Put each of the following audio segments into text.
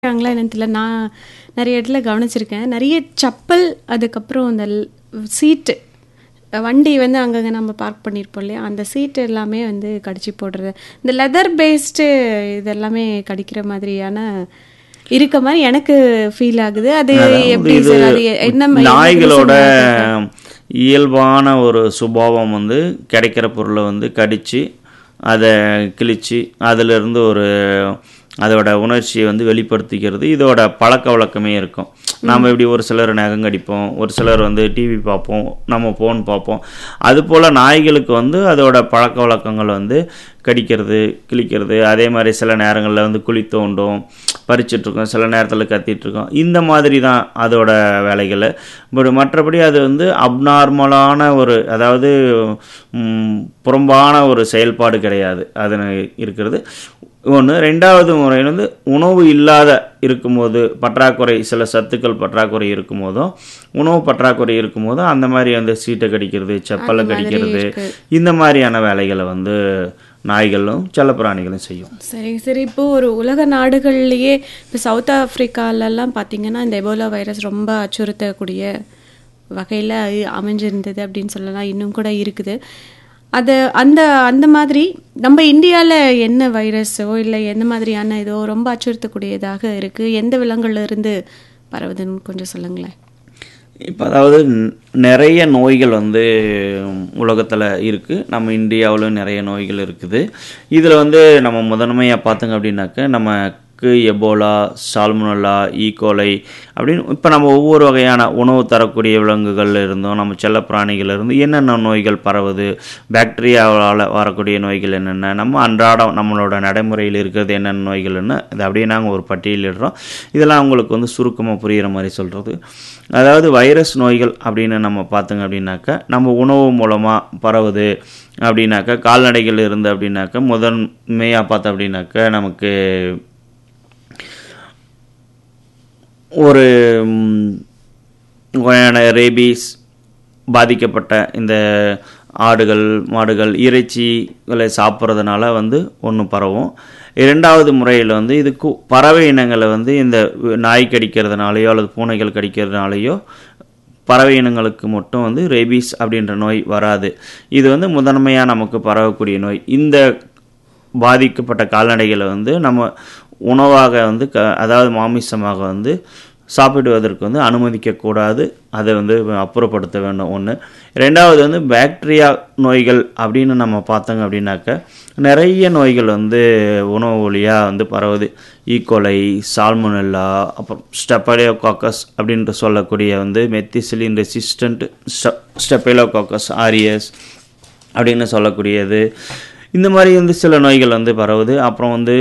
இருக்காங்களா என்னன்னு தெரியல நான் நிறைய இடத்துல கவனிச்சிருக்கேன் நிறைய செப்பல் அதுக்கப்புறம் அந்த சீட்டு வண்டி வந்து அங்கங்கே நம்ம பார்க் பண்ணியிருப்போம் இல்லையா அந்த சீட்டு எல்லாமே வந்து கடிச்சு போடுறது இந்த லெதர் பேஸ்டு இதெல்லாமே கடிக்கிற மாதிரியான இருக்க மாதிரி எனக்கு ஃபீல் ஆகுது அது எப்படி இது சார் அது என்ன ம- என்ன நாய்களோட reason ஆ இயல்பான ஒரு சுபாவம் வந்து கிடைக்கிற பொருளை வந்து கடிச்சு அதை கிழிச்சு அதிலிருந்து ஒரு அதோட உணர்ச்சியை வந்து வெளிப்படுத்திக்கிறது இதோட பழக்க வழக்கமே இருக்கும் நாம் இப்படி ஒரு சிலர் நகம் கடிப்போம் ஒரு சிலர் வந்து டிவி பார்ப்போம் நம்ம ஃபோன் பார்ப்போம் அதுபோல் நாய்களுக்கு வந்து அதோட பழக்க வழக்கங்கள் வந்து கடிக்கிறது கிழிக்கிறது அதே மாதிரி சில நேரங்களில் வந்து குழி தோண்டும் பறிச்சிட்ருக்கோம் சில நேரத்தில் கத்திட்ருக்கோம் இந்த மாதிரி தான் அதோட வேலைகள் பட் மற்றபடி அது வந்து அப்நார்மலான ஒரு அதாவது ம், புறம்பான ஒரு செயல்பாடு கிடையாது அது இருக்கிறது ஒன்று ரெண்டாவது முறை வந்து உணவு இல்லாத இருக்கும்போது பற்றாக்குறை சில சத்துக்கள் பற்றாக்குறை இருக்கும்போதும் உணவு பற்றாக்குறை இருக்கும்போதும் அந்த மாதிரி அந்த சீட்டை கடிக்கிறது செப்பலை கடிக்கிறது இந்த மாதிரியான வேலைகளை வந்து நாய்களும் செல்லப்பிராணிகளும் செய்யும் சரி சரி இப்போ ஒரு உலக நாடுகள்லயே இப்போ சவுத் ஆப்பிரிக்காலெல்லாம் பார்த்தீங்கன்னா இந்த எபோலா வைரஸ் ரொம்ப அச்சுறுத்தக்கூடிய வகையில் அமைஞ்சிருந்தது அப்படின்னு சொல்லலாம் இன்னும் கூட இருக்குது அது அந்த அந்த மாதிரி நம்ம இந்தியாவில் என்ன வைரஸோ இல்லை எந்த மாதிரியான இதோ ரொம்ப அச்சுறுத்தக்கூடியதாக இருக்குது எந்த விலங்குல இருந்து பரவுதுன்னு கொஞ்சம் சொல்லுங்களேன் இப்போ அதாவது ந- நிறைய நோய்கள் வந்து உலகத்தில் இருக்குது நம்ம இந்தியாவிலும் நிறைய நோய்கள் இருக்குது இதில் வந்து நம்ம முதன்மையாக பார்த்தோங்க அப்படின்னாக்க நமக்கு எபோலா சால்முனல்லா ஈகோலை அப்படின்னு இப்போ நம்ம ஒவ்வொரு வகையான உணவு தரக்கூடிய விலங்குகள்ல இருந்தும் நம்ம செல்லப்பிராணிகள் இருந்து என்னென்ன நோய்கள் பரவுது பாக்டீரியாவால் வரக்கூடிய நோய்கள் என்னென்ன நம்ம அன்றாடம் நம்மளோட நடைமுறையில் இருக்கிறது என்னென்ன நோய்கள்னு இதை அப்படியே நாங்கள் ஒரு பட்டியலிடுறோம் இதெல்லாம் உங்களுக்கு வந்து சுருக்கமாக புரிகிற மாதிரி சொல்கிறது அதாவது வைரஸ் நோய்கள் அப்படின்னு நம்ம பார்த்தோங்க அப்படின்னாக்கா நம்ம உணவு மூலமாக பரவுது அப்படின்னாக்கா கால்நடைகள் இருந்து அப்படின்னாக்கா முதன்மையாக பார்த்தோம் அப்படின்னாக்கா நமக்கு ஒரு ம், வகையான ரேபீஸ் பாதிக்கப்பட்ட இந்த ஆடுகள் மாடுகள் இறைச்சிகளை சாப்பிட்றதுனால வந்து ஒன்று பரவும் இரண்டாவது முறையில் வந்து இது கு- பறவை இனங்களை வந்து இந்த நாய் கடிக்கிறதுனாலையோ அல்லது பூனைகள் கடிக்கிறதுனாலையோ பறவை இனங்களுக்கு மட்டும் வந்து ரேபீஸ் அப்படின்ற நோய் வராது இது வந்து முதன்மையாக நமக்கு பரவக்கூடிய நோய் இந்த பாதிக்கப்பட்ட கால்நடைகளை வந்து நம்ம உணவாக வந்து க அதாவது மாமிசமாக வந்து சாப்பிடுவதற்கு வந்து அனுமதிக்கக்கூடாது அதை வந்து அப்புறப்படுத்த வேண்டும் ஒன்று ரெண்டாவது வந்து பாக்டீரியா நோய்கள் அப்படின்னு நம்ம பார்த்தோங்க அப்படின்னாக்க நிறைய நோய்கள் வந்து உணவு வழியாக வந்து பரவுது ஈகோலை சால்மோனெல்லா அப்புறம் ஸ்டெப்பலியோகாக்கஸ் அப்படின்ட்டு சொல்லக்கூடிய வந்து மெத்திசிலின் ரெசிஸ்டன்ட் ஸ்டெப்பலோகாக்கஸ் ஆரியஸ் அப்படின்னு சொல்லக்கூடியது இந்த மாதிரி வந்து சில நோய்கள் வந்து பரவுது அப்புறம் வந்து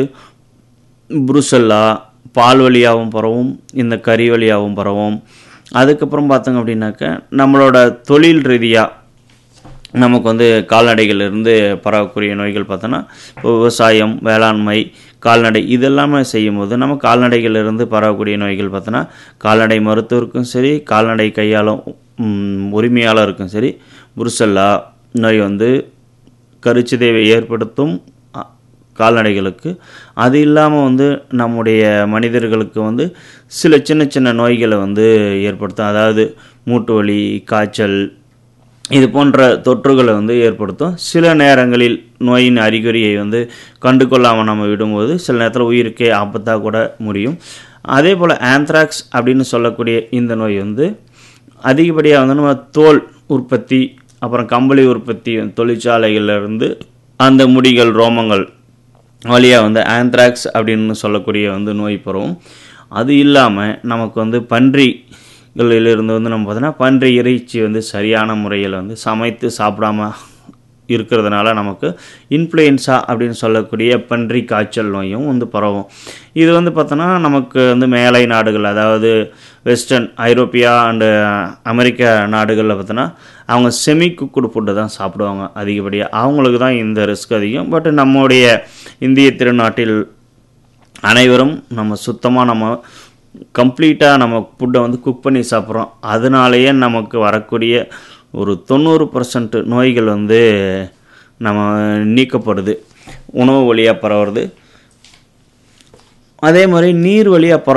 புருசல்லா பால் வழியாகவும் பரவும் இந்த கறி வழியாகவும் பரவும் அதுக்கப்புறம் பார்த்தோங்க அப்படின்னாக்க நம்மளோட தொழில் ரீதியாக நமக்கு வந்து கால்நடைகள் இருந்து பரவக்கூடிய நோய்கள் பார்த்தோன்னா இப்போ விவசாயம் வேளாண்மை கால்நடை இதெல்லாமே செய்யும்போது நம்ம கால்நடைகள் இருந்து பரவக்கூடிய நோய்கள் பார்த்தோன்னா கால்நடை மருத்துவருக்கும் சரி கால்நடை கையாளும் ம், உரிமையாளருக்கும் சரி புருசல்லா நோய் வந்து கருச்சிதைவை ஏற்படுத்தும் அ, கால்நடைகளுக்கு அது இல்லாமல் வந்து நம்முடைய மனிதர்களுக்கு வந்து சில சின்ன சின்ன நோய்களை வந்து ஏற்படுத்தும் அதாவது மூட்டு வலி காய்ச்சல் இது போன்ற தொற்றுகளை வந்து ஏற்படுத்தும் சில நேரங்களில் நோயின் அறிகுறியை வந்து கண்டு கொள்ளாமல் நம்ம விடும்போது சில நேரத்தில் உயிருக்கே ஆபத்தாக கூட முடியும் அதே போல் ஆந்த்ராக்ஸ் அப்படின்னு சொல்லக்கூடிய இந்த நோய் வந்து அதிகப்படியாக வந்து நம்ம தோல் உற்பத்தி அப்புறம் கம்பளி உற்பத்தி தொழிற்சாலைகள்ல இருந்து அந்த முடிகள் ரோமங்கள் வழியாக வந்து ஆந்த்ராக்ஸ் அப்படின்னு சொல்லக்கூடிய வந்து நோய் பரவும் அது இல்லாமல் நமக்கு வந்து பன்றிகளிலிருந்து வந்து நம்ம பார்த்தோன்னா பன்றி இறைச்சி வந்து சரியான முறையில் வந்து சமைத்து சாப்பிடாம இருக்கிறதுனால நமக்கு இன்ஃப்ளூயன்ஸா அப்படின்னு சொல்லக்கூடிய பன்றி காய்ச்சல் நோயும் வந்து பரவும் இது வந்து பார்த்தோன்னா நமக்கு வந்து மேலை நாடுகள் அதாவது வெஸ்டர்ன் ஐரோப்பியா அண்டு அமெரிக்க நாடுகளில் பார்த்தோன்னா அவங்க செமி குக்குடு ஃபுட்டு தான் சாப்பிடுவாங்க அதிகப்படியாக அவங்களுக்கு தான் இந்த ரிஸ்க் அதிகம் பட் நம்முடைய இந்திய திருநாட்டில் அனைவரும் நம்ம சுத்தமாக நம்ம கம்ப்ளீட்டாக நம்ம ஃபுட்டை வந்து குக் பண்ணி சாப்பிட்றோம் அதனாலேயே நமக்கு வரக்கூடிய ஒரு தொண்ணூறு பர்சன்ட் நோய்கள் வந்து நம்ம நீக்கப்படுது உணவு வழியாக பரவுறது அதே மாதிரி நீர் வழியாக பரவ